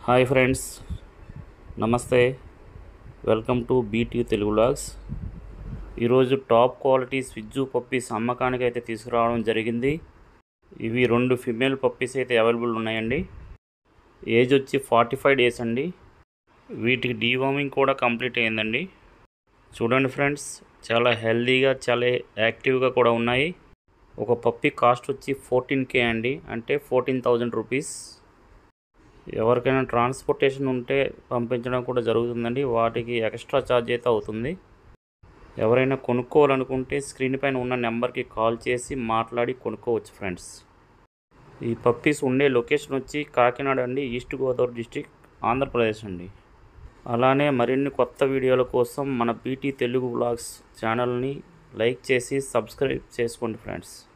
hi friends నమస్తే welcome to BT Telugu logs ఈరోజు top quality స్విజ్జు పప్పీస్ అమ్మకానికి అయితే తీసుకురావడం జరిగింది ఇవి రెండు ఫిమేల్ పప్పీస్ అయితే అవైలబుల్ ఉన్నాయండి ఏజ్ వచ్చి ఫార్టీ ఫైవ్ డేస్ అండి వీటికి డీవార్మింగ్ కూడా కంప్లీట్ అయిందండి చూడండి ఫ్రెండ్స్ చాలా హెల్దీగా చాలా యాక్టివ్గా కూడా ఉన్నాయి ఒక పప్పీ కాస్ట్ వచ్చి ఫోర్టీన్ కే అండి అంటే ఫోర్టీన్ థౌజండ్ రూపీస్ ఎవరికైనా ట్రాన్స్పోర్టేషన్ ఉంటే పంపించడం కూడా జరుగుతుందండి వాటికి ఎక్స్ట్రా ఛార్జ్ అయితే అవుతుంది ఎవరైనా కొనుక్కోవాలనుకుంటే స్క్రీన్ పైన ఉన్న నెంబర్కి కాల్ చేసి మాట్లాడి కొనుక్కోవచ్చు ఫ్రెండ్స్ ఈ పప్పీస్ ఉండే లొకేషన్ వచ్చి కాకినాడ అండి ఈస్ట్ గోదావరి డిస్టిక్ ఆంధ్రప్రదేశ్ అండి అలానే మరిన్ని కొత్త వీడియోల కోసం మన బీటీ తెలుగు బ్లాగ్స్ ఛానల్ని లైక్ చేసి సబ్స్క్రైబ్ చేసుకోండి ఫ్రెండ్స్